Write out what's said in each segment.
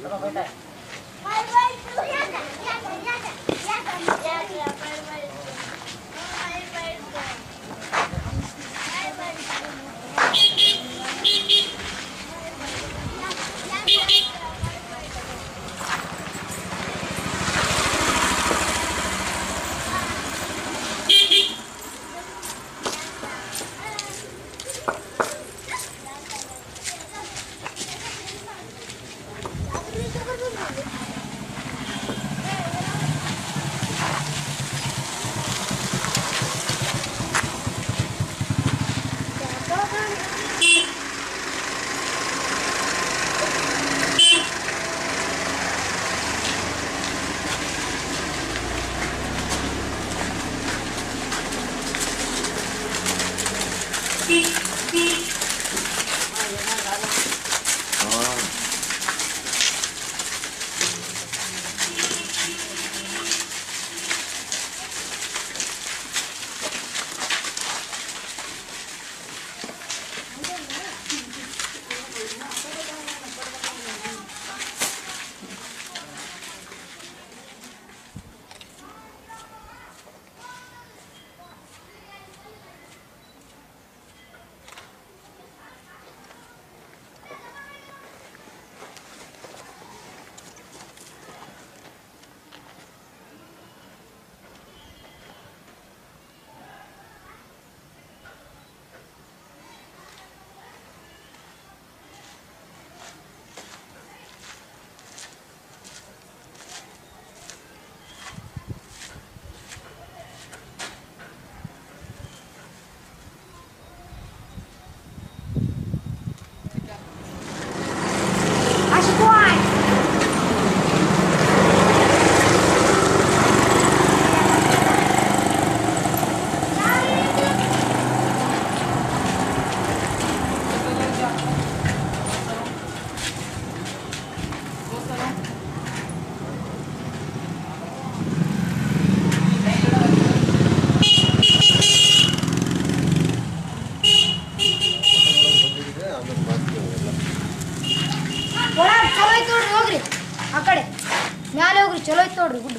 ಒಳಗ್ ಚಲೋ ಐತ್ ನೋಡ್ರಿ ಹೋಗ್ರಿ ಆ ಕಡೆ ಮ್ಯಾಲೆ ಹೋಗ್ರಿ ಚಲೋ ಐತ್ ನೋಡ್ರಿ ಗುಡ್ಡು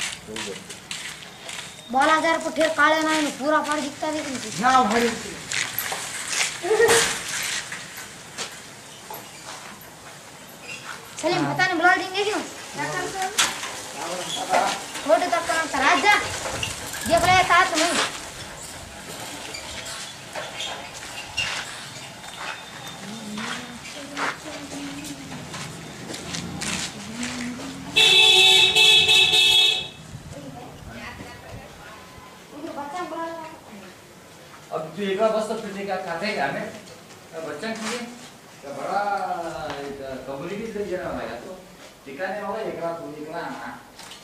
ಬಾಲ್ ಹಜಾರ್ ಪುಟ್ಟ ಕಾಳೆ ನಾನು ಪೂರಾ ಪಾಡ್ ದಿಕ್ತಾ ನಾವು ಹೊಡಿ ಸಲೀಂ बताने बुला देंगे क्यों फोटो तक का राजा देख ले साथ में अब तू एक बस तो तुझे क्या खाते क्या में बच्चा खाते का बड़ा कबूली भी दे देना होगा तो ठिकाने होगा एक रात तू एक रात ना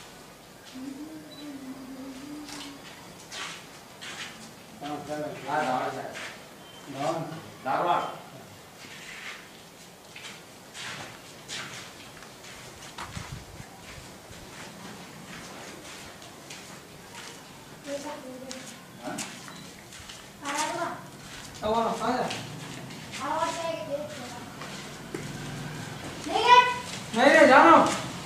हाँ दावड़ साहब दावड़ हाँ ಅವ ಸಾಯ नहीं है नहीं रे जानो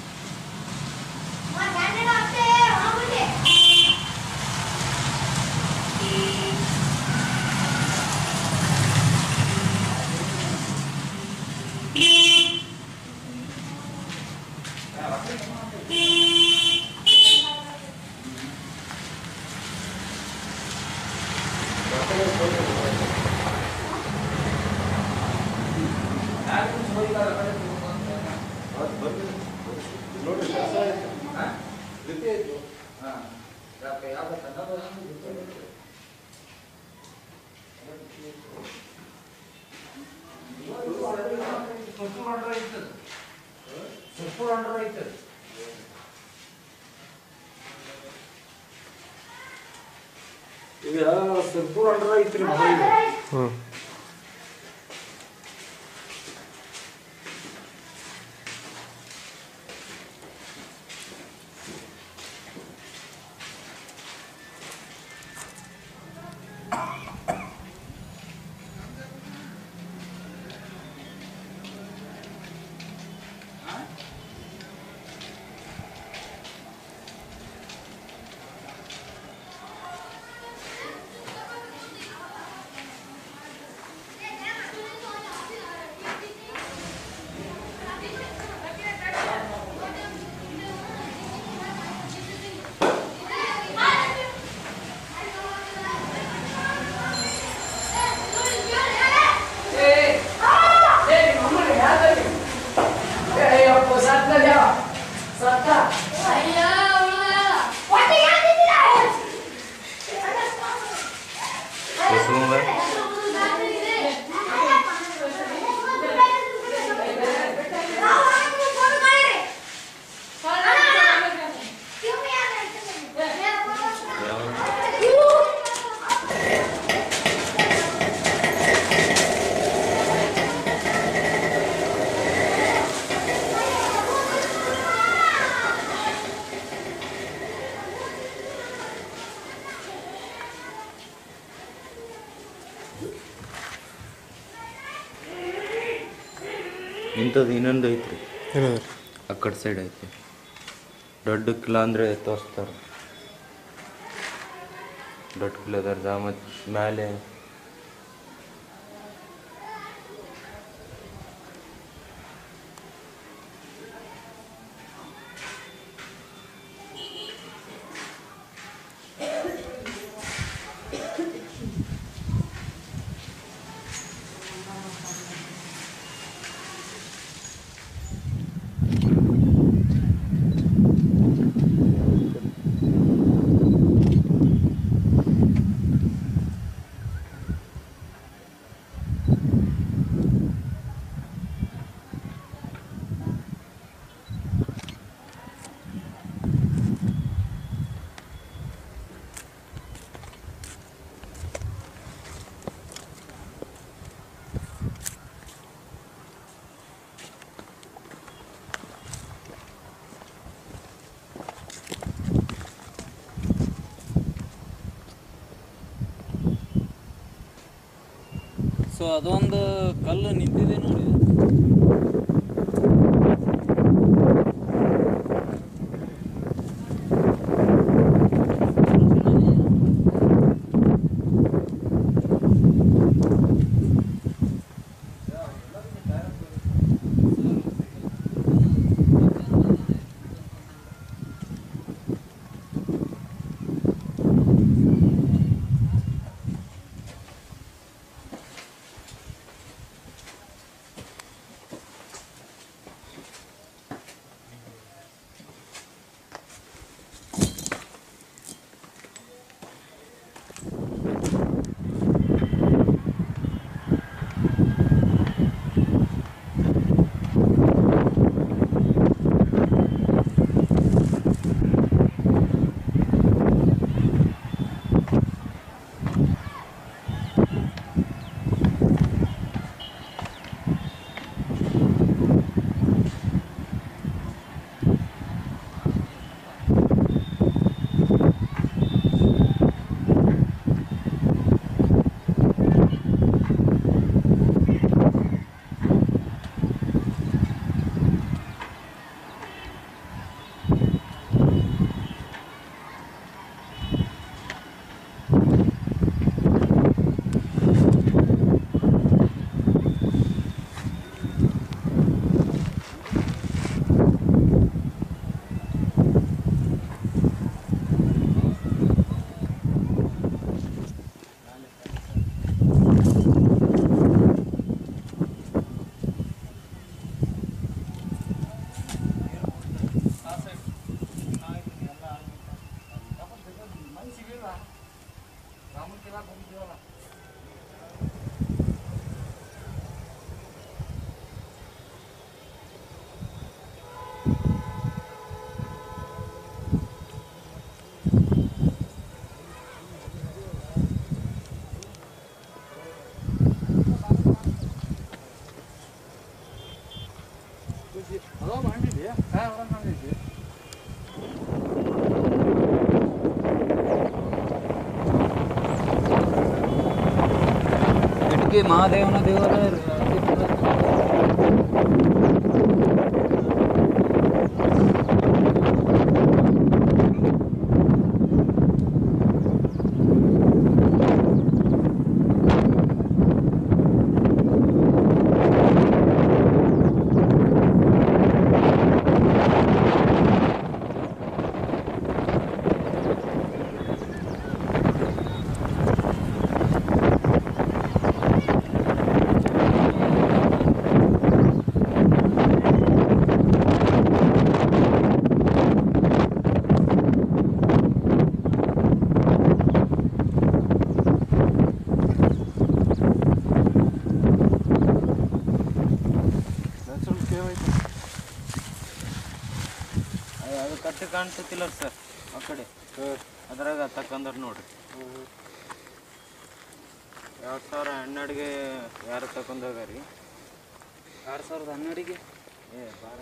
वहाँ जाने ना आपसे वहाँ बोलिए यार कुछ होई का रखा है ನೋಡಿ ಶಾಸ್ತ್ರ ಆಯ್ತು हाँ ಜೊತೆ ಆಯ್ತು हाँ आप क्या बताना तो हम ಸುತ್ತೂರು ಅಂಡ್ರ ಇರ್ತದೆ ಸುತ್ತೂರು ಅಂಡ್ರ ಇರ್ತದೆ ಈಗ ಸರ್ಪೂರ್ ಅಂಡ್ರ ಐತ್ರಿ ಮನೆ ಇಂಥದ್ದು ಇನ್ನೊಂದು ಐತ್ರಿ ಏನದ ಆ ಕಡೆ ಸೈಡ್ ಐತಿ ದೊಡ್ಡ ಕಿಲ ಅಂದರೆ ತೋರಿಸ್ತಾರೆ ದೊಡ್ಡ ಕಿಲ ಅದಾರ ಮತ್ತು ಮೇಲೆ ಸೊ ಅದೊಂದು ಕಲ್ಲು ನಿಂತಿದೆ ನೋಡಿ ಇಟ್ಕಿ ಮಹಾದೇವನ ದೇವರ ಅದು ಕಟ್ಟಿ ಕಾಣ್ತತಿಲ್ಲ ಸರ್ ಆ ಕಡೆ ಅದ್ರಾಗ ತಕ್ಕಂದ್ರ ನೋಡ್ರಿ ಎರಡು ಸಾವಿರ ಹನ್ನೆರಡಿಗೆ ಯಾರು ತಕೊಂಡೋಗ್ಯಾರಿ ಎರಡು ಸಾವಿರದ ಹನ್ನೆರಡಿಗೆ ಏ ಬಾರ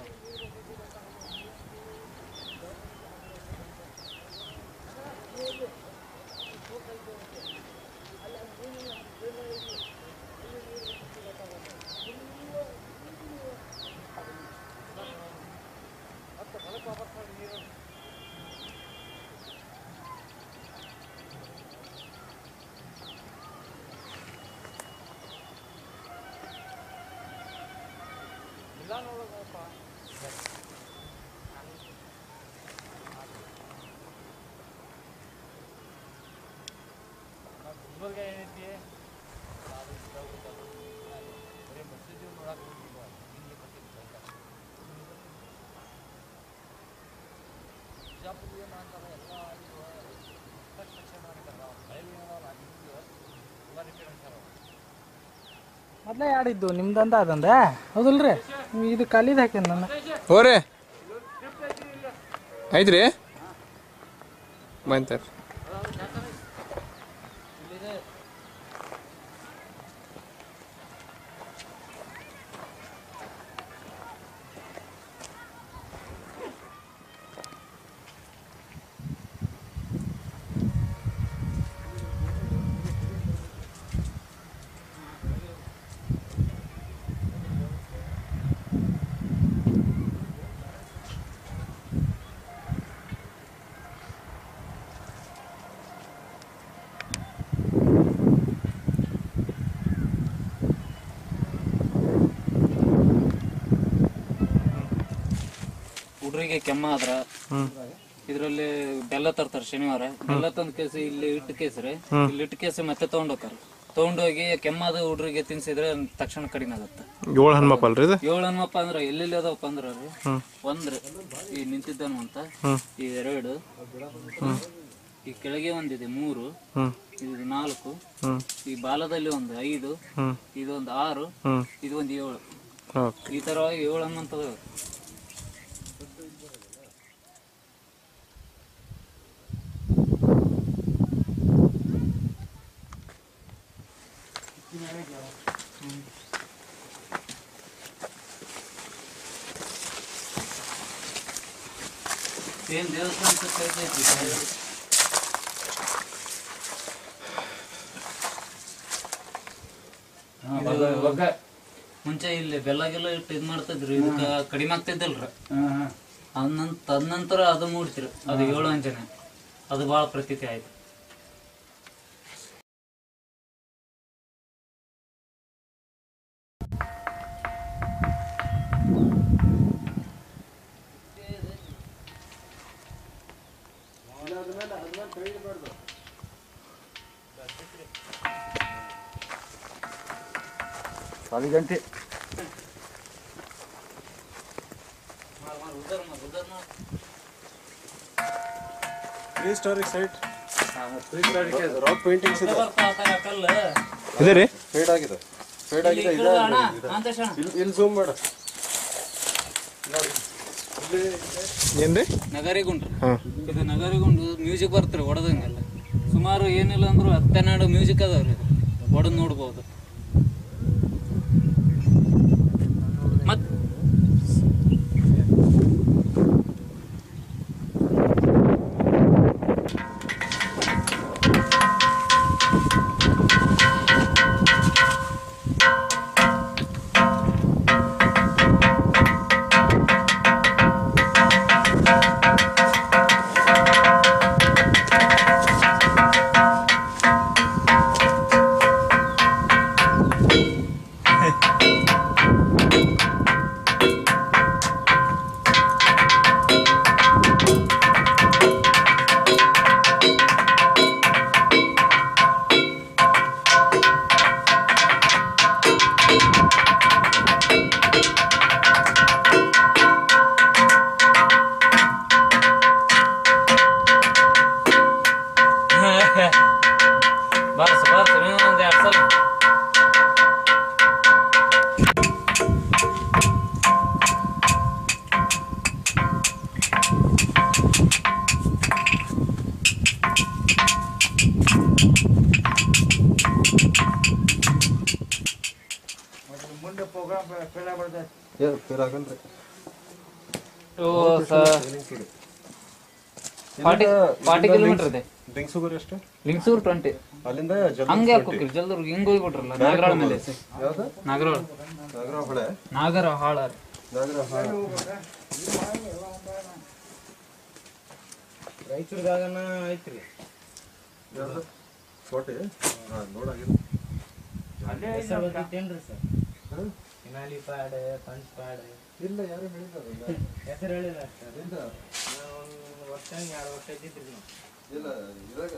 ಮೊದಲೇ ಆಡಿದ್ದು ನಿಮ್ದಂದ ಅದಂದ ಹೌದಲ್ರಿ ಇದು ಖಾಲಿದ್ ಹಾಕ್ಯಾನ ನನ್ನ ಹೋರಿ ಐತ್ರಿ ಬಂತಾರ ಹುಡ್ರಿಗೆ ಕೆಮ್ಮ ಆದ್ರ ಇದ್ರಲ್ಲಿ ಬೆಲ್ಲ ತರ್ತಾರ ಶನಿವಾರ ಬೆಲ್ಲ ತಂದ ಕೇಸಿ ಇಲ್ಲಿ ಇಟ್ಟು ಕೇಸ್ರಿ ಇಲ್ಲಿ ಇಟ್ಟು ಕೇಸಿ ಮತ್ತೆ ತಗೊಂಡೋಗ್ತಾರ ತಗೊಂಡೋಗಿ ಕೆಮ್ಮದ ಹುಡ್ರಿಗೆ ತಿನ್ಸಿದ್ರೆ ತಕ್ಷಣ ಕಡಿಮೆ ಆಗತ್ತ ಏಳು ಹನುಮಪ್ಪ ಅಲ್ರಿ ಇದು ಏಳು ಹನುಮಪ್ಪ ಅಂದ್ರ ಎಲ್ಲೆಲ್ಲಿ ಅದಾವಪ್ಪ ಅಂದ್ರ ರೀ ಒಂದ್ರಿ ಈ ನಿಂತಿದ್ದಾನು ಅಂತ ಈ ಎರಡು ಈ ಕೆಳಗೆ ಒಂದಿದೆ ಮೂರು ಇದು ನಾಲ್ಕು ಈ ಬಾಲದಲ್ಲಿ ಒಂದು ಐದು ಇದೊಂದು ಆರು ಇದೊಂದು ಏಳು ಓಕೆ ಈ ತರವಾಗಿ ಏಳು ಹನುಮಂತದ ಏನ್ ದೇವಸ್ಥಾನ ಸುತ್ತ ಐತಿ ಮುಂಚೆ ಇಲ್ಲಿ ಬೆಲ್ಲ ಗಿಲ್ಲ ಇಟ್ಟು ಇದ್ ಮಾಡ್ತಿದ್ರಿ ಇದಕ್ಕ ಕಡಿಮೆ ಆಗ್ತಿದ್ದಲ್ರಿ ಅದ್ನಂತ ತದನಂತರ ಅದು ಮೂಡ್ತಿರಿ ಅದು ಏಳು ಅಂಜನೆ ಅದು ಬಹಳ ಪ್ರತೀತಿ ಆಯ್ತು ಅದು ಗಂಟೆ ಹಿಸ್ಟಾರಿಕ್ ಸೈಟ್ ರಾಕ್ ಪೇಂಟಿಂಗ್ಸ್ ಇದೆ ಇದೆ ರೀ ಫೇಡ್ ಆಗಿದೆ ಫೇಡ್ ಆಗಿದೆ ಇದೆ ಇಲ್ಲಿ ಇಲ್ಲಿ ಝೂಮ್ ಮಾಡ ಏನ್ರಿ ನಗರಿಗುಂಡ್ರಿ ಹಾಂ ಇದು ನಗರಿಗುಂಡು ಮ್ಯೂಸಿಕ್ ಬರ್ತ್ರಿ ಹೊಡೆದಂಗೆಲ್ಲ ಸುಮಾರು ಏನಿಲ್ಲ ಅಂದ್ರು ಹತ್ತೆರಡು ಮ್ಯೂಸಿಕ್ ಅದಾವ್ರಿ ಇದು ಹೊಡೆದ್ ನೋಡ್ಬೋದು ಮತ್ ಬಾರ್ಸ ಬಾರ್ಸ ಇನ್ನೊಂದ್ ಎರಡ್ ಸಲ ಮುಂದೆ ಪ್ರೋಗ್ರಾಮ್ ಫೇಲ್ ಆಗ್ಬಿಡ್ತೈತೆ ಏ ಫೇರ್ ಆಗಲ್ರಿ ಫಾರ್ಟಿ ಫಾರ್ಟಿ ಕಿಲೋಮೀಟರ್ ಇದೆ ಲಿಂಗ್ಸುಗೂರು ಎಷ್ಟು ಲಿಂಗ್ಸೂರ್ ಟ್ವೆಂಟಿ ಅಲ್ಲಿಂದ ಜಲ್ ಹಂಗೆ ಹಾಕೋಕ್ರಿ ಜಲ್ದೂರ್ಗೆ ಹಿಂಗ್ ಹೋಗ್ಬಿಟ್ರಲ್ಲ ನಾಗರಾಳ ಮೇಲೆ ಯಾವ್ದು ನಾಗರಾಳ ನಾಗರ ಹೊಳೆ ನಾಗರ ಹಾಳ ನಾಗರ ಹಾಳ ರಾಯಚೂರ್ದಾಗನ ಐತ್ರಿ ಕೋಟೆ ಹಾಂ ನೋಡಾಗಿಲ್ಲ ಅಲ್ಲೇ ಹೆಸರು ಗೊತ್ತೈತೇನ್ರಿ ಸರ್ ಹಿಮಾಲಿ ಪ್ಯಾಡ್ ಪಂಚ್ ಪ್ಯಾಡ್ ಇಲ್ಲ ಯಾರು ಹೇಳಿದಾರಲ್ಲ ಹೆಸರು ಹೇಳಿಲ್ಲ ಸರ್ ಇಲ್ಲ ನಾವು ಒಂದು ವರ್ಷ ಎರಡು ವರ್ಷ ಇದ್ದಿದ್ರಿ ನಾವು ಇಲ್ಲ ಇದಾಗ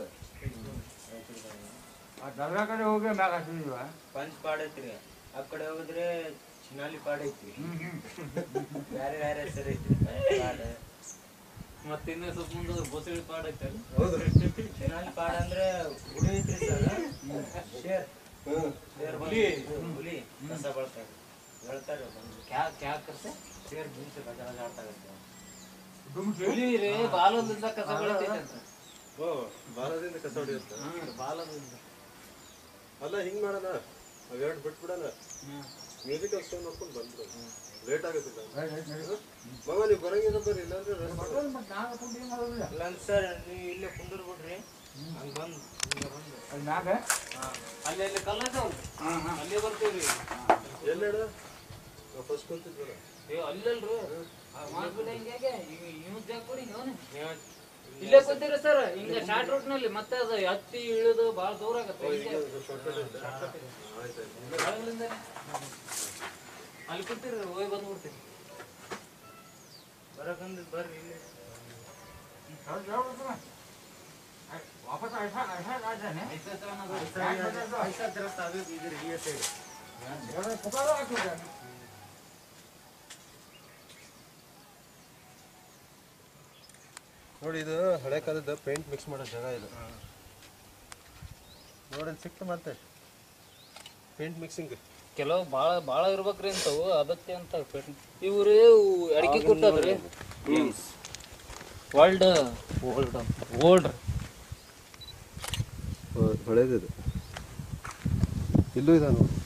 ಆ ದರ್ಗಾ ಕಡೆ ಹೋಗಿ ಮ್ಯಾಗ ಹಚ್ಚಿದ್ವ ಪಂಚ್ ಪಾಡ್ ಐತ್ರಿ ಆ ಕಡೆ ಹೋಗಿದ್ರೆ ಚಿನಾಲಿ ಪಾಡ್ ಐತ್ರಿ ಬೇರೆ ಬೇರೆ ಹೆಸರು ಐತ್ರಿ ಪಂಚ್ ಪಾಡ್ ಮತ್ತೆ ಇನ್ನೂ ಸ್ವಲ್ಪ ಮುಂದೆ ಬೊಸಳಿ ಪಾಡ್ ಐತಲ್ಲ ಹೌದು ಚಿನಾಲಿ ಪಾಡ್ ಅಂದ್ರೆ ಗುಡಿ ಐತ್ರಿ ಸರ್ ಶೇರ್ ಹ್ಮ್. ಶೇರ್ ಹುಲಿ ಹುಲಿ ಕಸ ಬಳಸ್ತಾರೆ ಹೇಳ್ತಾರೆ ಬಂದು ಕ್ಯಾ ಕ್ಯಾ ಕರ್ತೆ ಶೇರ್ ಗುಂಸೆ ಗಜ ಗಜ ಆಡ್ತಾ ಇರುತ್ತೆ ಹುಲಿ ರೀ ಬಾಲದಿಂದ ಕಸ ಬೆಳಿತೈತಂತ ಓ ಬಾಲದಿಂದ ಕಸ ಹೊಡಿಯುತ್ತೆ ಹ್ಮ್ ಬಾಲದಿಂದ ಅಲ್ಲ ಹಿಂಗ್ ಮಾಡೋಣ ಅವೆರಡು ಬಿಟ್ಬಿಡೋಣ ಮ್ಯೂಸಿಕಲ್ ಸ್ಟೋನ್ ನೋಡ್ಕೊಂಡು ಬಂದ್ರು ಲೇಟ್ ಆಗುತ್ತೆ ಮಗ ನೀವು ಬರಂಗಿಲ್ಲ ಬರ್ರಿ ಇಲ್ಲಾಂದ್ರೆ rest ಇಲ್ಲ ಸರ್ ನೀವು ಇಲ್ಲೇ ಕುಂದರ್ ಬಿಡ್ರಿ ಹಂಗ್ ಬಂದ್ ಹಿಂಗೆ ಬಂದು ಅಲ್ಲಿ ಮ್ಯಾಗ ಅಲ್ಲಿ ಅಲ್ಲಿ ಕಲ್ಲ ಇದಾವಲ್ರಿ ಅಲ್ಲೇ ಬರ್ತೀವ್ರಿ ಎಲ್ಲಿ ಹೇಳ ಫಸ್ಟ್ ಕುಂತಿದ್ವಲ್ಲ ಏ ಅಲ್ಲಲ್ರಿ ಮಾಡ್ಬಿಡ ಹಿಂಗೆ ಇವ್ ಜಾಗ ಕೊಡಿ ಅವನು ನೀವು ಇಲ್ಲೇ ಕೂತೀರಿ ಸರ್ ಹಿಂಗ ಶಾರ್ಟ್ ರೂಟ್ ನಲ್ಲಿ ಮತ್ತೆ ಅದು ಹತ್ತಿ ಇಳಿದು ಬಾಳ ದೂರ ಆಗತ್ತೆ ಹಿಂಗೆ ಬೆಳಗ್ಲಿಂದಾನೆ. ಅಲ್ಲಿ ಕೂತೀರಿ ಹೋಗಿ ಬಂದ್ಬಿಡ್ತೀರಿ ಬರಕಂದ್ ಬರ್ರಿ ಇಲ್ಲಿ ವಾಪಸ್ ಐಸಾ ಐಸಾ ರಾಜಾನೆ ಐಸಾ ತಗೊಂಡ್ ಅದು- ಐಸಾ ರಸ್ತೆ ಆಗಬೇಕು ಇದ್ರಿ ಈ ಸೈಡ್ ಪುಕಾರ ಹಾಕಿದ್ರೆ ನೋಡಿ ಇದು ಹಳೆ ಕಾಲದ ಪೇಂಟ್ ಮಿಕ್ಸ್ ಮಾಡೋ ಜಾಗ ಇದು ನೋಡಿ ಇಲ್ಲಿ ಸಿಕ್ತು ಮತ್ತೆ ಪೇಂಟ್ ಮಿಕ್ಸಿಂಗ್ ಕೆಲವು ಬಾಳ ಬಾಳ ಇರ್ಬೇಕ್ರಿ ಅಂತವು ಅದಕ್ಕೆ ಅಂತ ಇವ್ರು ಅಡಿಕೆ ಕೊಟ್ಟದ್ರಿ ವರ್ಲ್ಡ್ ಓಲ್ಡ್ ಓಲ್ಡ್ ಹಳೇದಿದು ಇಲ್ಲೂ ಇದೆ ನೋಡಿ